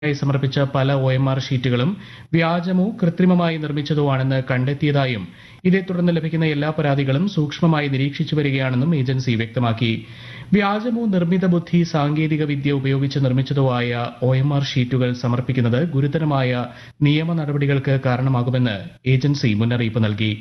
ായി സമർപ്പിച്ച പല O M R ഷീറ്റുകളും വ്യാജമോ കൃത്രിമമായി നിർമ്മിച്ചതോ ആണെന്ന് കണ്ടെത്തിയതായും ഇതേ തുടർന്ന് ലഭിക്കുന്ന എല്ലാ പരാതികളും സൂക്ഷ്മമായി നിരീക്ഷിച്ചു വരികയാണെന്നും ഏജൻസി വ്യക്തമാക്കി വ്യാജമോ നിർമ്മിത ബുദ്ധി സാങ്കേതിക വിദ്യ ഉപയോഗിച്ച് നിർമ്മിച്ചതോ ആയ ഒ എം ആർ ഷീറ്റുകൾ സമർപ്പിക്കുന്നത് ഗുരുതരമായ നിയമ നടപടികൾക്ക് കാരണമാകുമെന്ന് ഏജൻസി മുന്നറിയിപ്പ് നൽകി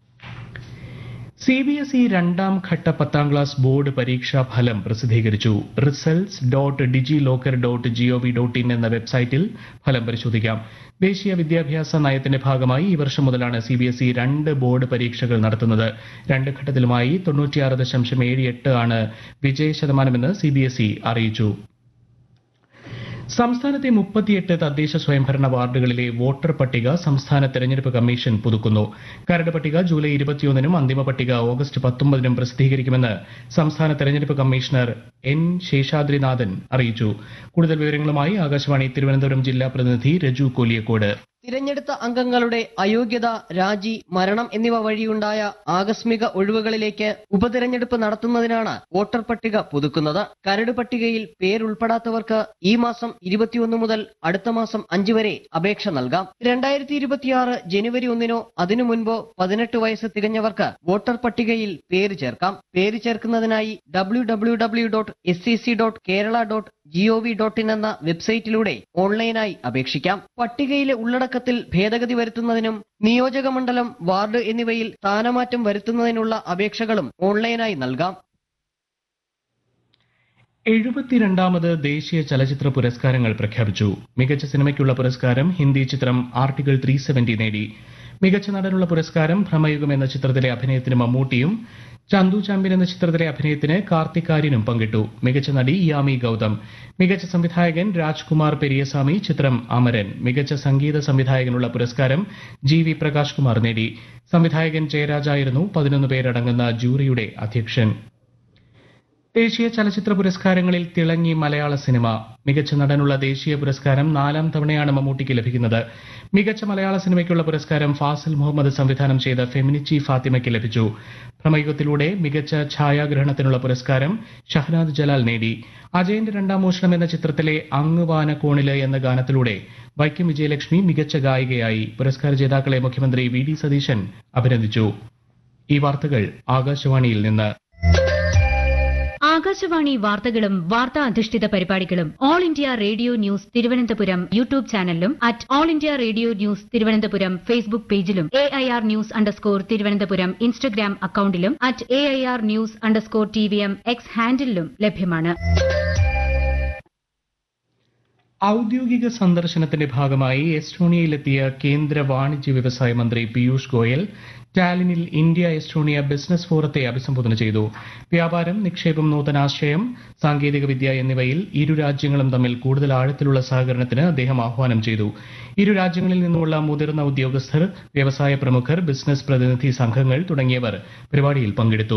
സി ബി എസ് ഇ രണ്ടാം ഘട്ട പത്താം ക്ലാസ് ബോർഡ് പരീക്ഷാ ഫലം പ്രസിദ്ധീകരിച്ചു results dot DigiLocker dot GOV dot in എന്ന വെബ്സൈറ്റിൽ ഫലം പരിശോധിക്കാം ദേശീയ വിദ്യാഭ്യാസ നയത്തിന്റെ ഭാഗമായി ഈ വർഷം മുതലാണ് സി ബി എസ് ഇ രണ്ട് ബോർഡ് പരീക്ഷകൾ നടത്തുന്നത് രണ്ട് ഘട്ടത്തിലുമായി തൊണ്ണൂറ്റിയാറ് ദശാംശം ഏഴ് എട്ട് ആണ് വിജയ ശതമാനമെന്ന് സി ബി എസ് ഇ അറിയിച്ചു സംസ്ഥാനത്തെ മുപ്പത്തിയെട്ട് തദ്ദേശ സ്വയംഭരണ വാർഡുകളിലെ വോട്ടർ പട്ടിക സംസ്ഥാന തെരഞ്ഞെടുപ്പ് കമ്മീഷൻ പുതുക്കുന്നു കരട് പട്ടിക ജൂലൈ ഇരുപത്തിയൊന്നിനും അന്തിമ പട്ടിക ഓഗസ്റ്റ് പത്തൊമ്പതിനും പ്രസിദ്ധീകരിക്കുമെന്ന് സംസ്ഥാന തെരഞ്ഞെടുപ്പ് കമ്മീഷണർ എൻ ശേഷാദ്രിനാഥൻ അറിയിച്ചു കൂടുതൽ വിവരങ്ങളുമായി ആകാശവാണി തിരുവനന്തപുരം ജില്ലാ പ്രതിനിധി രജു കോലിയക്കോട് തിരഞ്ഞെടുത്ത അംഗങ്ങളുടെ അയോഗ്യത രാജി മരണം എന്നിവ വഴിയുണ്ടായ ആകസ്മിക ഒഴിവുകളിലേക്ക് ഉപതിരഞ്ഞെടുപ്പ് നടത്തുന്നതിനാണ് വോട്ടർ പട്ടിക പുതുക്കുന്നത് കരട് പട്ടികയിൽ പേരുൾപ്പെടാത്തവർക്ക് ഈ മാസം ഇരുപത്തിയൊന്ന് മുതൽ അടുത്ത മാസം അഞ്ച് വരെ അപേക്ഷ നൽകാം രണ്ടായിരത്തി ഇരുപത്തിയാറ് ജനുവരി ഒന്നിനോ അതിനു മുൻപോ പതിനെട്ട് വയസ്സ് തികഞ്ഞവർക്ക് വോട്ടർ പട്ടികയിൽ പേര് ചേർക്കാം പേര് ചേർക്കുന്നതിനായി W W W dot S C C dot Kerala dot GOV dot in എന്ന വെബ്സൈറ്റിലൂടെ ഓൺലൈനായി അപേക്ഷിക്കാം പട്ടികയിലെ ഉള്ളടക്കത്തിൽ ഭേദഗതി വരുത്തുന്നതിനും നിയോജക മണ്ഡലം വാർഡ് എന്നിവയിൽ സ്ഥാനമാറ്റം വരുത്തുന്നതിനുള്ള അപേക്ഷകളും ഓൺലൈനായി നൽകാം എഴുപത്തിരണ്ടാമത് ദേശീയ ചലച്ചിത്ര പുരസ്കാരങ്ങൾ പ്രഖ്യാപിച്ചു മികച്ച സിനിമയ്ക്കുള്ള പുരസ്കാരം ഹിന്ദി ചിത്രം ആർട്ടിക്കിൾ ത്രീ സെവന്റി നേടി മികച്ച നടനുള്ള പുരസ്കാരം ഭ്രമയുഗം എന്ന ചിത്രത്തിലെ അഭിനയത്തിന് മമ്മൂട്ടിയും ചന്തു ചാമ്പ്യൻ എന്ന ചിത്രത്തിലെ അഭിനയത്തിന് കാർത്തിക് ആര്യനും പങ്കിട്ടു മികച്ച നടി യാമി ഗൌതം മികച്ച സംവിധായകൻ രാജ്കുമാർ പെരിയസ്വാമി ചിത്രം അമരൻ മികച്ച സംഗീത സംവിധായകനുള്ള പുരസ്കാരം ജി വി പ്രകാശ് കുമാർ നേടി സംവിധായകൻ ജയരാജായിരുന്നു പതിനൊന്ന് പേരടങ്ങുന്ന ജൂറിയുടെ അധ്യക്ഷൻ ദേശീയ ചലച്ചിത്ര പുരസ്കാരങ്ങളിൽ തിളങ്ങി മലയാള സിനിമ മികച്ച നടനുള്ള ദേശീയ പുരസ്കാരം നാലാം തവണയാണ് മമ്മൂട്ടിക്ക് ലഭിക്കുന്നത് മികച്ച മലയാള സിനിമയ്ക്കുള്ള പുരസ്കാരം ഫാസിൽ മുഹമ്മദ് സംവിധാനം ചെയ്ത ഫെമിനിച്ചി ഫാത്തിമയ്ക്ക് ലഭിച്ചു ഭ്രമയുഗത്തിലൂടെ മികച്ച ഛായാഗ്രഹണത്തിനുള്ള പുരസ്കാരം ഷഹനാദ് ജലാൽ നേടി അജയന്റെ രണ്ടാം മോഷണം എന്ന ചിത്രത്തിലെ അങ്ങ് വാനക്കോണില് എന്ന ഗാനത്തിലൂടെ വൈക്കം വിജയലക്ഷ്മി മികച്ച ഗായികയായി പുരസ്കാര ജേതാക്കളെ മുഖ്യമന്ത്രി വി ഡി സതീശൻ അഭിനന്ദിച്ചു ഈ വാർത്തകൾ ആകാശവാണിയിൽ നിന്ന് ആകാശവാണി വാർത്തകളും വാർത്താ അധിഷ്ഠിത പരിപാടികളും All India Radio News Thiruvananthapuram YouTube ചാനലിലും at All India Radio News Thiruvananthapuram Facebook പേജിലും A I R news underscore Thiruvananthapuram Instagram അക്കൌണ്ടിലും at A I R news underscore T V M X ഹാൻഡിലും ലഭ്യമാണ് ഔദ്യോഗിക സന്ദർശനത്തിന്റെ ഭാഗമായി എസ്റ്റോണിയയിലെത്തിയ കേന്ദ്ര വാണിജ്യ വ്യവസായ മന്ത്രി പീയൂഷ് ഗോയൽ ടാലിനിൽ ഇന്ത്യ എസ്റ്റോണിയ ബിസിനസ് ഫോറത്തെ അഭിസംബോധന ചെയ്തു വ്യാപാരം നിക്ഷേപം നൂതനാശയം സാങ്കേതികവിദ്യ എന്നിവയിൽ ഇരു രാജ്യങ്ങളും തമ്മിൽ കൂടുതൽ ആഴത്തിലുള്ള സഹകരണത്തിന് അദ്ദേഹം ആഹ്വാനം ചെയ്തു ഇരു രാജ്യങ്ങളിൽ നിന്നുമുള്ള മുതിർന്ന ഉദ്യോഗസ്ഥർ വ്യവസായ പ്രമുഖർ ബിസിനസ് പ്രതിനിധി സംഘങ്ങൾ തുടങ്ങിയവർ പരിപാടിയിൽ പങ്കെടുത്തു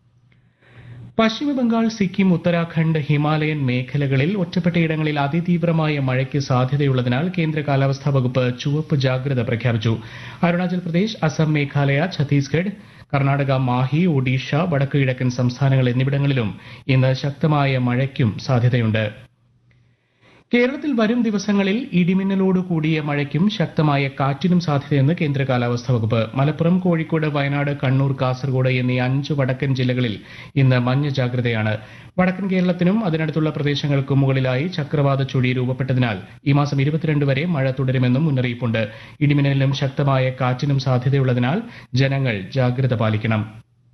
പശ്ചിമബംഗാൾ സിക്കിം ഉത്തരാഖണ്ഡ് ഹിമാലയൻ മേഖലകളിൽ ഒറ്റപ്പെട്ടയിടങ്ങളിൽ അതിതീവ്രമായ മഴയ്ക്ക് സാധ്യതയുള്ളതിനാൽ കേന്ദ്ര കാലാവസ്ഥാ വകുപ്പ് ചുവപ്പ് ജാഗ്രത പ്രഖ്യാപിച്ചു അരുണാചൽ പ്രദേശ് അസം മേഘാലയ ഛത്തീസ്ഗഡ് കർണാടക മാഹി ഒഡീഷ വടക്കു കിഴക്കൻ സംസ്ഥാനങ്ങൾ എന്നിവിടങ്ങളിലും ഇന്ന് ശക്തമായ മഴയ്ക്കും സാധ്യതയുണ്ട് കേരളത്തിൽ വരും ദിവസങ്ങളിൽ ഇടിമിന്നലോട് കൂടിയ മഴയ്ക്കും ശക്തമായ കാറ്റിനും സാധ്യതയെന്ന് കേന്ദ്ര കാലാവസ്ഥാ വകുപ്പ് മലപ്പുറം കോഴിക്കോട് വയനാട് കണ്ണൂർ കാസർഗോഡ് എന്നീ അഞ്ച് വടക്കൻ ജില്ലകളിൽ ഇന്ന് മഞ്ഞ ജാഗ്രതയാണ് വടക്കൻ കേരളത്തിനും അതിനടുത്തുള്ള പ്രദേശങ്ങൾക്കും മുകളിലായി ചക്രവാത ചുഴി രൂപപ്പെട്ടതിനാൽ ഈ മാസം ഇരുപത്തിരണ്ട് വരെ മഴ തുടരുമെന്നും മുന്നറിയിപ്പുണ്ട് ഇടിമിന്നലിനും ശക്തമായ കാറ്റിനും സാധ്യതയുള്ളതിനാൽ ജനങ്ങൾ ജാഗ്രത പാലിക്കണം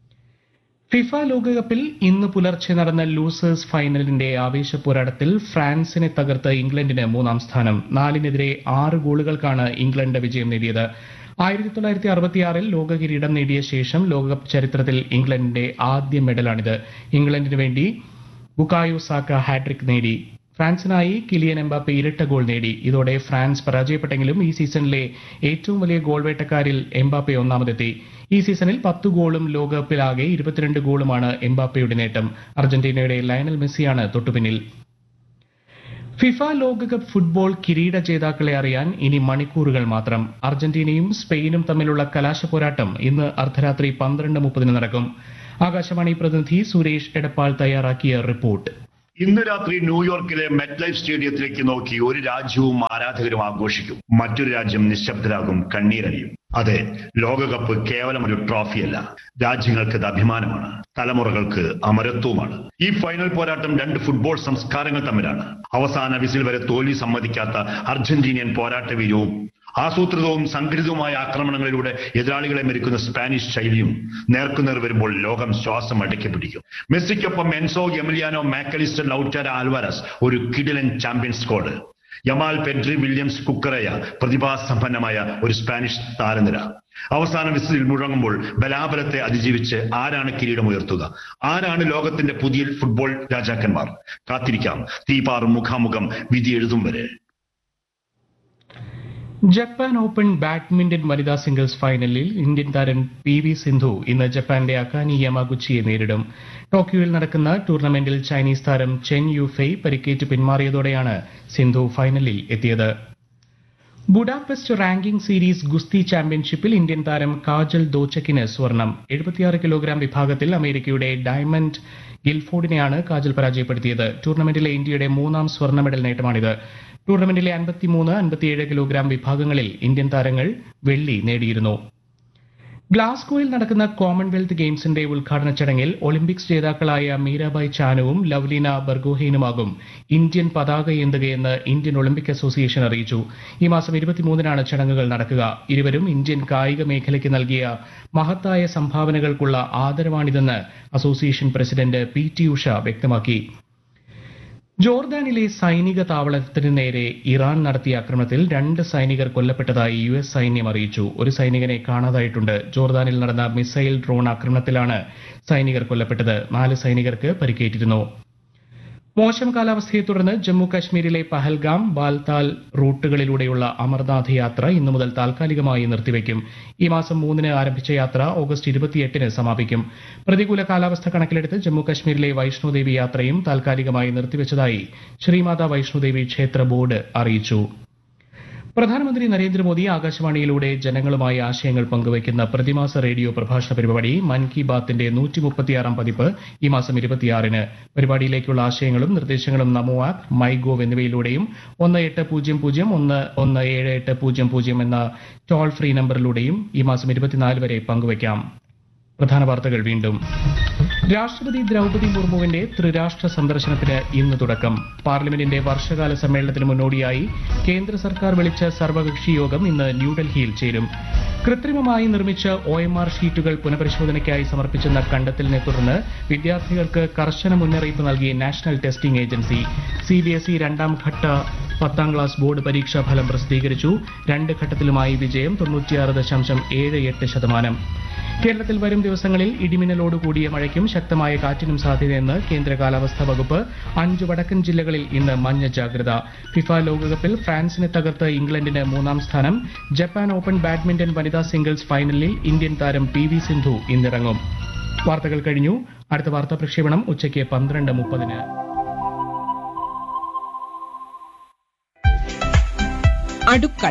ഫിഫ ലോകകപ്പിൽ ഇന്ന് പുലർച്ചെ നടന്ന ലൂസേഴ്സ് ഫൈനലിന്റെ ആവേശ പോരാട്ടത്തിൽ ഫ്രാൻസിനെ തകർത്ത് ഇംഗ്ലണ്ടിന് മൂന്നാം സ്ഥാനം നാലിനെതിരെ ആറ് ഗോളുകൾക്കാണ് ഇംഗ്ലണ്ട് വിജയം നേടിയത് ആയിരത്തി തൊള്ളായിരത്തി അറുപത്തിയാറിൽ ലോക കിരീടം നേടിയ ശേഷം ലോകകപ്പ് ചരിത്രത്തിൽ ഇംഗ്ലണ്ടിന്റെ ആദ്യ മെഡലാണിത് ഇംഗ്ലണ്ടിന് വേണ്ടി ബുക്കായോ സാക്ക ഹാട്രിക് നേടി ഫ്രാൻസിനായി കിലിയൻ എംബാപ്പെ ഇരട്ട ഗോൾ നേടി ഇതോടെ ഫ്രാൻസ് പരാജയപ്പെട്ടെങ്കിലും ഈ സീസണിലെ ഏറ്റവും വലിയ ഗോൾ വേട്ടക്കാരിൽ എംബാപ്പെ ഒന്നാമതെത്തി ഈ സീസണിൽ പത്ത് ഗോളും ലോകകപ്പിലാകെ ഇരുപത്തിരണ്ട് ഗോളുമാണ് എംബാപ്പയുടെ നേട്ടം അർജന്റീനയുടെ ലയണൽ മെസ്സിയാണ് തൊട്ടുപിന്നിൽ ഫിഫ ലോകകപ്പ് ഫുട്ബോൾ കിരീട ജേതാക്കളെ അറിയാൻ ഇനി മണിക്കൂറുകൾ മാത്രം അർജന്റീനയും സ്പെയിനും തമ്മിലുള്ള കലാശ പോരാട്ടം ഇന്ന് അർദ്ധരാത്രി പന്ത്രണ്ട് മുപ്പതിന് നടക്കും ആകാശവാണി പ്രതിനിധി സുരേഷ് എടപ്പാൾ തയ്യാറാക്കിയ റിപ്പോർട്ട് ഇന്ന് രാത്രി ന്യൂയോർക്കിലെ മെറ്റ് ലൈഫ് സ്റ്റേഡിയത്തിലേക്ക് നോക്കി ഒരു രാജ്യവും ആരാധകരും ആഘോഷിക്കും മറ്റൊരു രാജ്യം നിശബ്ദരാകും കണ്ണീരണിയും അതെ ലോകകപ്പ് കേവലം ഒരു ട്രോഫിയല്ല രാജ്യങ്ങൾക്ക് ഇത് അഭിമാനമാണ് തലമുറകൾക്ക് അമരത്വമാണ് ഈ ഫൈനൽ പോരാട്ടം രണ്ട് ഫുട്ബോൾ സംസ്കാരങ്ങൾ തമ്മിലാണ് അവസാന വിസിൽ വരെ തോൽവി സമ്മതിക്കാത്ത അർജന്റീനിയൻ പോരാട്ട വീര്യവും ആസൂത്രിതവും സംഘടിതവുമായ ആക്രമണങ്ങളിലൂടെ എതിരാളികളെ മെരുക്കുന്ന സ്പാനിഷ് ശൈലിയും നേർക്കുനേർ വരുമ്പോൾ ലോകം ശ്വാസം അടക്കി പിടിക്കും മെസ്സിക്കൊപ്പം Enzo Emiliano Mac Allister Lautaro Alvarez ഒരു കിഡിലൻ champion squad Yamal Pedri Williams Cucurella പ്രതിഭാസമ്പന്നമായ ഒരു സ്പാനിഷ് താരനിര അവസാന വിസിൽ മുഴങ്ങുമ്പോൾ ബലാബലത്തെ അതിജീവിച്ച് ആരാണ് കിരീടമുയർത്തുക ആരാണ് ലോകത്തിന്റെ പുതിയ ഫുട്ബോൾ രാജാക്കന്മാർ കാത്തിരിക്കാം തീപാറും മുഖാമുഖം വിധി എഴുതും വരെ ജപ്പാൻ ഓപ്പൺ ബാഡ്മിന്റൺ വനിതാ സിംഗിൾസ് ഫൈനലിൽ ഇന്ത്യൻ താരം പി വി സിന്ധു ഇന്ന് ജപ്പാന്റെ അക്കാനി യമാഗുച്ചിയെ നേരിടും ടോക്കിയോയിൽ നടക്കുന്ന ടൂർണമെന്റിൽ ചൈനീസ് താരം ചെൻ യുഫെയ് പരിക്കേറ്റ് പിന്മാറിയതോടെയാണ് സിന്ധു ഫൈനലിൽ എത്തിയത് ബുഡാപെസ്റ്റ് റാങ്കിംഗ് സീരീസ് ഗുസ്തി ചാമ്പ്യൻഷിപ്പിൽ ഇന്ത്യൻ താരം കാജൽ ദോച്ചക്കിന് സ്വർണം എഴുപത്തിയാറ് കിലോഗ്രാം വിഭാഗത്തിൽ അമേരിക്കയുടെ ഡയമണ്ട് ഗിൽഫോർഡിനെയാണ് കാജൽ പരാജയപ്പെടുത്തിയത് ടൂർണമെന്റിലെ ഇന്ത്യയുടെ മൂന്നാം സ്വർണ്ണ മെഡൽ നേട്ടമാണിത് ടൂർണമെന്റിലെ അൻപത്തിമൂന്ന് അൻപത്തിയേഴ് കിലോഗ്രാം വിഭാഗങ്ങളിൽ ഇന്ത്യൻ താരങ്ങൾ വെള്ളി നേടിയിരുന്നു ഗ്ലാസ്ഗോയിൽ നടക്കുന്ന കോമൺവെൽത്ത് ഗെയിംസിന്റെ ഉദ്ഘാടന ചടങ്ങിൽ ഒളിമ്പിക്സ് ജേതാക്കളായ മീരാബായ് ചാനുവും ലവ്ലീന ബർഗോഹെയിനുമാകും ഇന്ത്യൻ പതാക ഏന്തുകയെന്ന് ഇന്ത്യൻ ഒളിമ്പിക് അസോസിയേഷൻ അറിയിച്ചു ഈ മാസം ഇരുപത്തിമൂന്നിനാണ് ചടങ്ങുകൾ നടക്കുക ഇരുവരും ഇന്ത്യൻ കായിക മേഖലയ്ക്ക് നൽകിയ മഹത്തായ സംഭാവനകൾക്കുള്ള ആദരവാണിതെന്ന് association president P T Usha വ്യക്തമാക്കി ജോർദാനിലെ സൈനിക താവളത്തിന് നേരെ ഇറാൻ നടത്തിയ ആക്രമണത്തിൽ രണ്ട് സൈനികർ കൊല്ലപ്പെട്ടതായി യു എസ് സൈന്യം അറിയിച്ചു ഒരു സൈനികനെ കാണാതായിട്ടുണ്ട് ജോർദാനിൽ നടന്ന മിസൈൽ ഡ്രോൺ ആക്രമണത്തിലാണ് സൈനികർ കൊല്ലപ്പെട്ടത് നാല് സൈനികർക്ക് പരിക്കേറ്റിരുന്നു മോശം കാലാവസ്ഥയെ തുടർന്ന് ജമ്മു കാശ്മീരിലെ പഹൽഗാം ബാൽതാൽ റൂട്ടുകളിലൂടെയുള്ള അമർനാഥ് യാത്ര ഇന്നു മുതൽ താൽക്കാലികമായി നിർത്തിവെക്കും ഈ മാസം മൂന്നിന് ആരംഭിച്ച യാത്ര ഓഗസ്റ്റ് ഇരുപത്തിയെട്ടിന് സമാപിക്കും പ്രതികൂല കാലാവസ്ഥ കണക്കിലെടുത്ത് ജമ്മു കാശ്മീരിലെ വൈഷ്ണോദേവി യാത്രയും താൽക്കാലികമായി നിർത്തിവെച്ചതായി ശ്രീമാതാ വൈഷ്ണോദേവി ക്ഷേത്ര ബോർഡ് അറിയിച്ചു പ്രധാനമന്ത്രി നരേന്ദ്രമോദി ആകാശവാണിയിലൂടെ ജനങ്ങളുമായി ആശയങ്ങൾ പങ്കുവയ്ക്കുന്ന പ്രതിമാസ റേഡിയോ പ്രഭാഷണ പരിപാടി മൻ കി ബാത്തിന്റെ നൂറ്റി മുപ്പത്തിയാറാം പതിപ്പ് ഈ മാസം ഇരുപത്തിയാറിന് പരിപാടിയിലേക്കുള്ള ആശയങ്ങളും നിർദ്ദേശങ്ങളും നമോ ആപ്പ് മൈ ഗോവ് എന്നിവയിലൂടെയും ഒന്ന് എട്ട് പൂജ്യം പൂജ്യം ഒന്ന് ഒന്ന് ഏഴ് എട്ട് പൂജ്യം പൂജ്യം എന്ന ടോൾ ഫ്രീ നമ്പറിലൂടെയും ഈ മാസം ഇരുപത്തിനാല് വരെ പങ്കുവയ്ക്കാം പ്രധാന വാർത്തകൾ വീണ്ടും രാഷ്ട്രപതി ദ്രൗപദി മുർമുവിന്റെ ത്രിരാഷ്ട്ര സന്ദർശനത്തിന് ഇന്ന് തുടക്കം പാർലമെന്റിന്റെ വർഷകാല സമ്മേളനത്തിന് മുന്നോടിയായി കേന്ദ്ര സർക്കാർ വിളിച്ച സർവകക്ഷി യോഗം ഇന്ന് ന്യൂഡൽഹിയിൽ ചേരും കൃത്രിമമായി നിർമ്മിച്ച ഒ എം ആർ ഷീറ്റുകൾ പുനഃപരിശോധനയ്ക്കായി സമർപ്പിച്ചെന്ന കണ്ടെത്തലിനെ തുടർന്ന് വിദ്യാർത്ഥികൾക്ക് കർശന മുന്നറിയിപ്പ് നൽകി National Testing Agency C B S E രണ്ടാം ഘട്ട പത്താം ക്ലാസ് ബോർഡ് പരീക്ഷാ ഫലം പ്രസിദ്ധീകരിച്ചു രണ്ട് ഘട്ടത്തിലുമായി വിജയം തൊണ്ണൂറ്റിയാറ് ദശാംശം ഏഴ് എട്ട് ശതമാനം കേരളത്തിൽ വരും ദിവസങ്ങളിൽ ഇടിമിന്നലോട് കൂടിയ മഴയ്ക്കും ശക്തമായ കാറ്റിനും സാധ്യതയെന്ന് കേന്ദ്ര കാലാവസ്ഥാ വകുപ്പ് അഞ്ച് വടക്കൻ ജില്ലകളിൽ ഇന്ന് മഞ്ഞ ജാഗ്രത ഫിഫ ലോകകപ്പിൽ ഫ്രാൻസിനെ തകർത്ത് ഇംഗ്ലണ്ടിന് മൂന്നാം സ്ഥാനം ജപ്പാൻ ഓപ്പൺ ബാഡ്മിന്റൺ വനിതാ സിംഗിൾസ് ഫൈനലിൽ ഇന്ത്യൻ താരം പി വി സിന്ധു ഇന്നിറങ്ങും വാർത്തകൾ കഴിഞ്ഞു അടുത്ത വാർത്താ പ്രക്ഷേപണം ഉച്ചയ്ക്ക് പന്ത്രണ്ട് മുപ്പതിന് അടുക്കള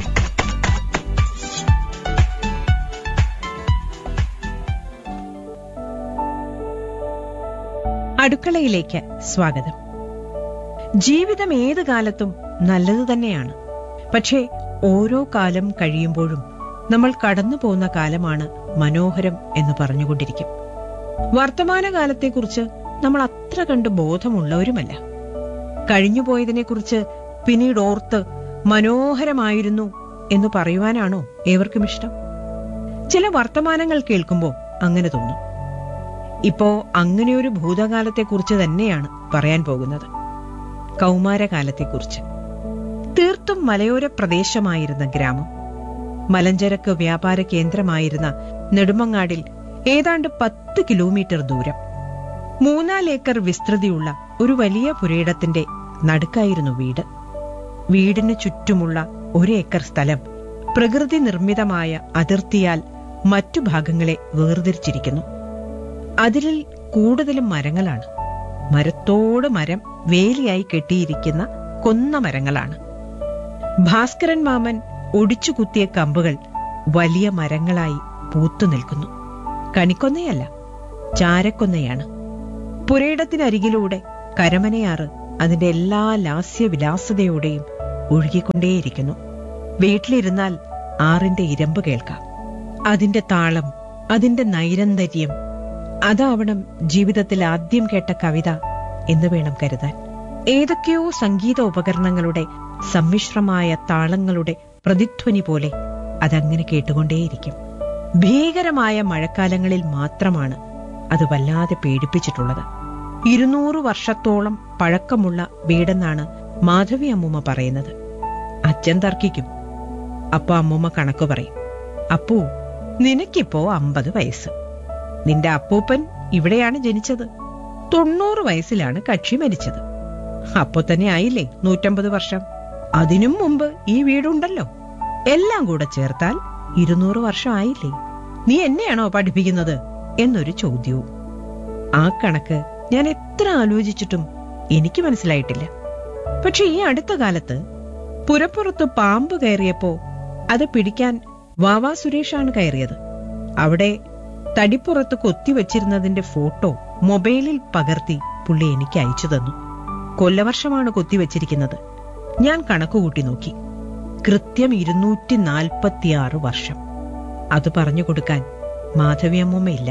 അടുക്കളയിലേക്ക് സ്വാഗതം ജീവിതം ഏത് കാലത്തും നല്ലത് തന്നെയാണ് പക്ഷേ ഓരോ കാലം കഴിയുമ്പോഴും നമ്മൾ കടന്നു പോകുന്ന കാലമാണ് മനോഹരം എന്ന് പറഞ്ഞുകൊണ്ടിരിക്കും വർത്തമാനകാലത്തെക്കുറിച്ച് നമ്മൾ അത്ര കണ്ട് ബോധമുള്ളവരുമല്ല കഴിഞ്ഞുപോയതിനെക്കുറിച്ച് പിന്നീട് ഓർത്ത് മനോഹരമായിരുന്നു എന്ന് പറയുവാനാണോ ഏവർക്കും ഇഷ്ടം ചില വർത്തമാനങ്ങൾ കേൾക്കുമ്പോൾ അങ്ങനെ തോന്നും ഇപ്പോ അങ്ങനെയൊരു ഭൂതകാലത്തെക്കുറിച്ച് തന്നെയാണ് പറയാൻ പോകുന്നത് കൗമാരകാലത്തെക്കുറിച്ച് തീർത്തും മലയോര പ്രദേശമായിരുന്ന ഗ്രാമം മലഞ്ചരക്ക് വ്യാപാര കേന്ദ്രമായിരുന്ന നെടുമങ്ങാടിൽ ഏതാണ്ട് പത്ത് കിലോമീറ്റർ ദൂരം മൂന്നാലേക്കർ വിസ്തൃതിയുള്ള ഒരു വലിയ പുരയിടത്തിന്റെ നടുക്കായിരുന്നു വീട് വീടിന് ചുറ്റുമുള്ള ഒരു ഏക്കർ സ്ഥലം പ്രകൃതി നിർമ്മിതമായ അതിർത്തിയാൽ മറ്റു ഭാഗങ്ങളെ വേർതിരിച്ചിരിക്കുന്നു അതിരിൽ കൂടുതലും മരങ്ങളാണ് മരത്തോട് മരം വേലിയായി കെട്ടിയിരിക്കുന്ന കൊന്ന മരങ്ങളാണ് ഭാസ്കരൻ മാമൻ ഒടിച്ചു കുത്തിയ കമ്പുകൾ വലിയ മരങ്ങളായി പൂത്തു നിൽക്കുന്നു കണിക്കൊന്നയല്ല ചാരക്കൊന്നയാണ് പുരയിടത്തിനരികിലൂടെ കരമനയാറ് അതിന്റെ എല്ലാ ലാസ്യവിലാസതയോടെയും ഒഴുകിക്കൊണ്ടേയിരിക്കുന്നു വീട്ടിലിരുന്നാൽ ആറിന്റെ ഇരമ്പ് കേൾക്കാം അതിന്റെ താളം അതിന്റെ നൈരന്തര്യം അതാവണം ജീവിതത്തിൽ ആദ്യം കേട്ട കവിത എന്ന് വേണം കരുതാൻ ഏതൊക്കെയോ സംഗീത ഉപകരണങ്ങളുടെ സമ്മിശ്രമായ താളങ്ങളുടെ പ്രതിധ്വനി പോലെ അതങ്ങനെ കേട്ടുകൊണ്ടേയിരിക്കും ഭീകരമായ മഴക്കാലങ്ങളിൽ മാത്രമാണ് അത് വല്ലാതെ പേടിപ്പിച്ചിട്ടുള്ളത് ഇരുന്നൂറ് വർഷത്തോളം പഴക്കമുള്ള വീടെന്നാണ് മാധവി അമ്മൂമ്മ പറയുന്നത് അച്ഛൻ തർക്കിക്കും അപ്പൊ അമ്മൂമ്മ കണക്ക് പറയും അപ്പൂ നിനക്കിപ്പോ അമ്പത് വയസ്സ് നിന്റെ അപ്പൂപ്പൻ ഇവിടെയാണ് ജനിച്ചത് തൊണ്ണൂറ് വയസ്സിലാണ് കക്ഷി മരിച്ചത് അപ്പൊ തന്നെ ആയില്ലേ നൂറ്റമ്പത് വർഷം അതിനും മുമ്പ് ഈ വീടുണ്ടല്ലോ എല്ലാം കൂടെ ചേർത്താൽ ഇരുന്നൂറ് വർഷം ആയില്ലേ നീ എന്നെയാണോ പഠിപ്പിക്കുന്നത് എന്നൊരു ചോദ്യവും ആ കണക്ക് ഞാൻ എത്ര ആലോചിച്ചിട്ടും എനിക്ക് മനസ്സിലായിട്ടില്ല പക്ഷെ ഈ അടുത്ത കാലത്ത് പുരപ്പുറത്ത് പാമ്പ് കയറിയപ്പോ അത് പിടിക്കാൻ വാവാ സുരേഷാണ് കയറിയത് അവിടെ തടിപ്പുറത്ത് കൊത്തിവച്ചിരുന്നതിന്റെ ഫോട്ടോ മൊബൈലിൽ പകർത്തി പുള്ളി എനിക്ക് അയച്ചു തന്നു കൊല്ലവർഷമാണ് കൊത്തിവച്ചിരിക്കുന്നത് ഞാൻ കണക്കുകൂട്ടി നോക്കി കൃത്യം ഇരുന്നൂറ്റി നാൽപ്പത്തിയാറ് വർഷം അത് പറഞ്ഞു കൊടുക്കാൻ മാധവിയമ്മയില്ല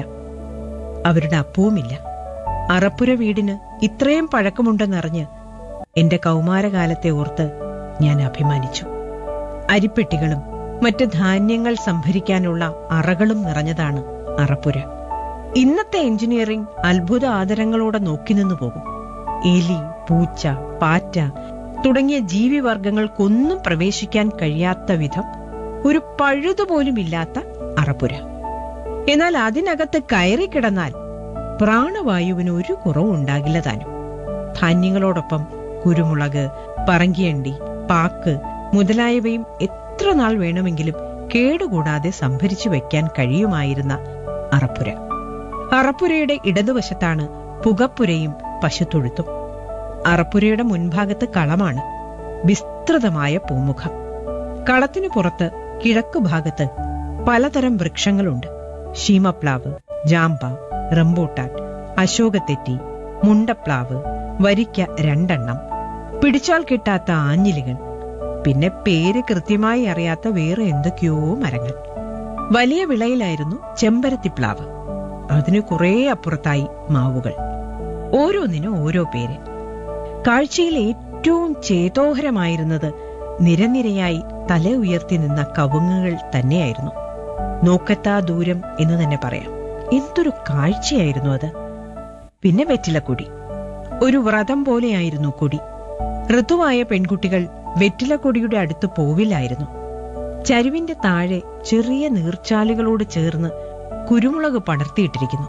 അവരുടെ അപ്പവുമില്ല അറപ്പുര വീടിന് ഇത്രയും പഴക്കമുണ്ടെന്നറിഞ്ഞ് എന്റെ കൗമാരകാലത്തെ ഓർത്ത് ഞാൻ അഭിമാനിച്ചു അരിപ്പെട്ടികളും മറ്റ് ധാന്യങ്ങൾ സംഭരിക്കാനുള്ള അറകളും നിറഞ്ഞതാണ് അറപ്പുര ഇന്നത്തെ എഞ്ചിനീയറിംഗ് അത്ഭുത ആദരങ്ങളോടെ നോക്കി നിന്നു പോകും എലി പൂച്ച പാറ്റ തുടങ്ങിയ ജീവിവർഗങ്ങൾക്കൊന്നും പ്രവേശിക്കാൻ കഴിയാത്ത വിധം ഒരു പഴുതുപോലുമില്ലാത്ത അറപ്പുര എന്നാൽ അതിനകത്ത് കയറി കിടന്നാൽ പ്രാണവായുവിന് ഒരു കുറവും ഉണ്ടാകില്ല താനും ധാന്യങ്ങളോടൊപ്പം കുരുമുളക് പറങ്കിയണ്ടി പാക്ക് മുതലായവയും എത്ര നാൾ വേണമെങ്കിലും കേടുകൂടാതെ സംഭരിച്ചു വെക്കാൻ കഴിയുമായിരുന്ന അറപ്പുര അറപ്പുരയുടെ ഇടതുവശത്താണ് പുകപ്പുരയും പശുത്തൊഴുത്തും അറപ്പുരയുടെ മുൻഭാഗത്ത് കളമാണ് വിസ്തൃതമായ പൂമുഖം കളത്തിനു പുറത്ത് കിഴക്കു ഭാഗത്ത് പലതരം വൃക്ഷങ്ങളുണ്ട് ശീമപ്ലാവ് ജാമ്പ റംബൂട്ടാൻ അശോകത്തെറ്റി മുണ്ടപ്ലാവ് വരിക്ക രണ്ടെണ്ണം പിടിച്ചാൽ കിട്ടാത്ത ആഞ്ഞിലികൾ പിന്നെ പേര് കൃത്യമായി അറിയാത്ത വേറെ എന്തൊക്കെയോ മരങ്ങൾ വലിയ വിളയിലായിരുന്നു ചെമ്പരത്തിപ്ലാവ് അതിന് കുറേ അപ്പുറത്തായി മാവുകൾ ഓരോന്നിനും ഓരോ പേര് കാഴ്ചയിൽ ഏറ്റവും ചേതോഹരമായിരുന്നത് നിരനിരയായി തല ഉയർത്തി നിന്ന കവുങ്ങുകൾ തന്നെയായിരുന്നു നോക്കത്താ ദൂരം എന്ന് തന്നെ പറയാം എന്തൊരു കാഴ്ചയായിരുന്നു അത് പിന്നെ വെറ്റിലക്കൊടി ഒരു വ്രതം പോലെയായിരുന്നു കൊടി ഋതുവായ പെൺകുട്ടികൾ വെറ്റിലക്കൊടിയുടെ അടുത്ത് പോവില്ലായിരുന്നു ചരുവിന്റെ താഴെ ചെറിയ നീർച്ചാലുകളോട് ചേർന്ന് കുരുമുളക് പടർത്തിയിട്ടിരിക്കുന്നു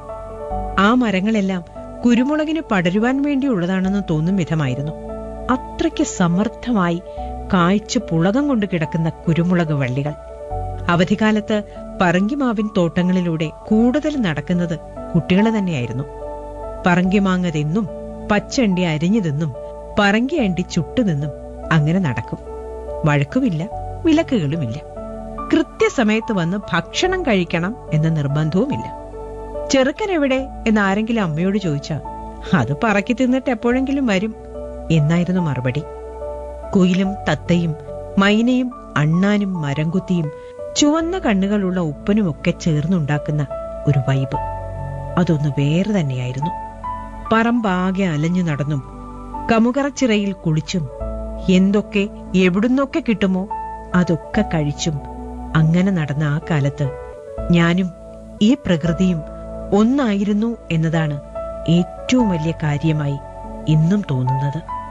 ആ മരങ്ങളെല്ലാം കുരുമുളകിന് പടരുവാൻ വേണ്ടിയുള്ളതാണെന്ന് തോന്നും വിധമായിരുന്നു അത്രയ്ക്ക് സമർത്ഥമായി കായ്ച്ചു പുളകം കൊണ്ട് കിടക്കുന്ന കുരുമുളക് വള്ളികൾ അവധിക്കാലത്ത് പറങ്കിമാവിൻ തോട്ടങ്ങളിലൂടെ കൂടുതൽ നടക്കുന്നത് കുട്ടികൾ തന്നെയായിരുന്നു പറങ്കിമാങ്ങ തിന്നും പച്ചണ്ടി അരിഞ്ഞു തിന്നും പറങ്കി അണ്ടി ചുട്ടു നിന്നും അങ്ങനെ നടക്കും വഴക്കുമില്ല വിലക്കുകളുമില്ല കൃത്യസമയത്ത് വന്ന് ഭക്ഷണം കഴിക്കണം എന്ന നിർബന്ധവുമില്ല ചെറുക്കൻ എവിടെ എന്ന് ആരെങ്കിലും അമ്മയോട് ചോദിച്ചാ അത് പറക്കി തിന്നിട്ട് എപ്പോഴെങ്കിലും വരും എന്നായിരുന്നു മറുപടി കുയിലും തത്തയും മൈനയും അണ്ണാനും മരംകുത്തിയും ചുവന്ന കണ്ണുകളുള്ള ഉപ്പനുമൊക്കെ ചേർന്നുണ്ടാക്കുന്ന ഒരു വൈബ് അതൊന്ന് വേറെ തന്നെയായിരുന്നു പറമ്പാകെ അലഞ്ഞു നടന്നും കമുകറച്ചിറയിൽ കുളിച്ചും എന്തൊക്കെ എവിടുന്നൊക്കെ കിട്ടുമോ അതൊക്കെ കഴിച്ചും അങ്ങനെ നടന്ന ആ കാലത്ത് ഞാനും ഈ പ്രകൃതിയും ഒന്നായിരുന്നു എന്നതാണ് ഏറ്റവും വലിയ കാര്യമായി ഇന്നും തോന്നുന്നത്